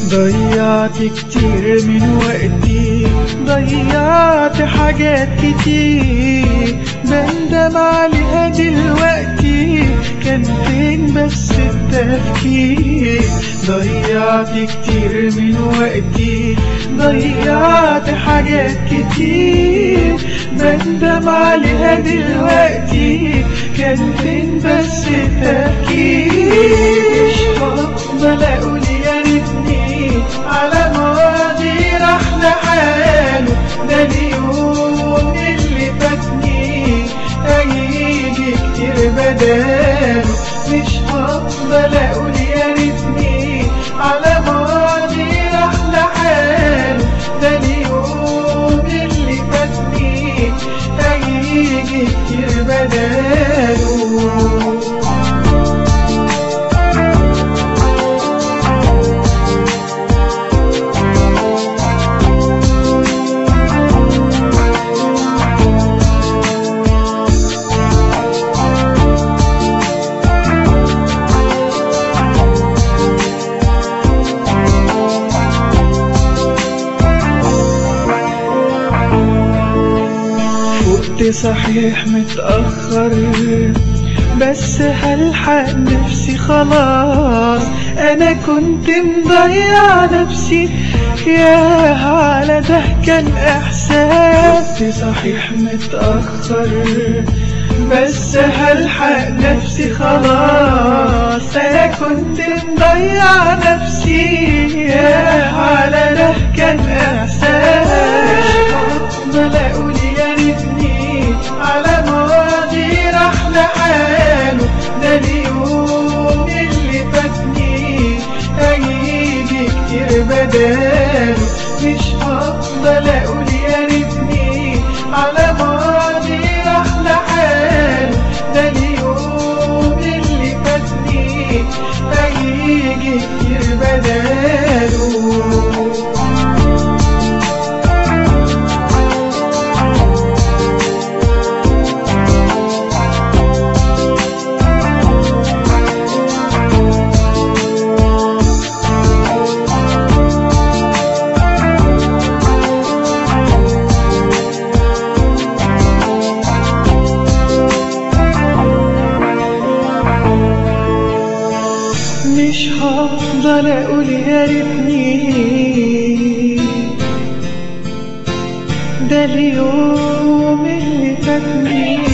ضيعت كتير من وقتي ضيعت حاجات كتير بندم عليها دلوقتي كان فين بس التفكير ضيعت كتير من وقتي ضيعت حاجات كتير بندم عليها دلوقتي كان فين بس التفكير مش هفضل اقول يا ريتني على ماضي راح لحاله ده اليوم اللي فاتني هيجي كتير بداله مش هفضل اقول يا ريتني على ماضي راح لحاله ده اليوم اللي فاتني هيجي كتير بداله فقت صحيح متأخر بس هلحق نفسي خلاص انا كنت مضيع نفسي يا على ده كان احساس فقت صحيح متأخر بس هلحق نفسي خلاص انا كنت مضيع نفسي يا على ده كان احساس افضل اقول يا ريتني على ماضي راح لحاله ده اليوم اللي فاتني هيجي كتير بداله مش هفضل اقول يا ريتني على ماضي راح لحاله ده اليوم اللي فاتني هيجي كتير بداله مش هفضل اقول يا ريتني ده اليوم اللي فاتني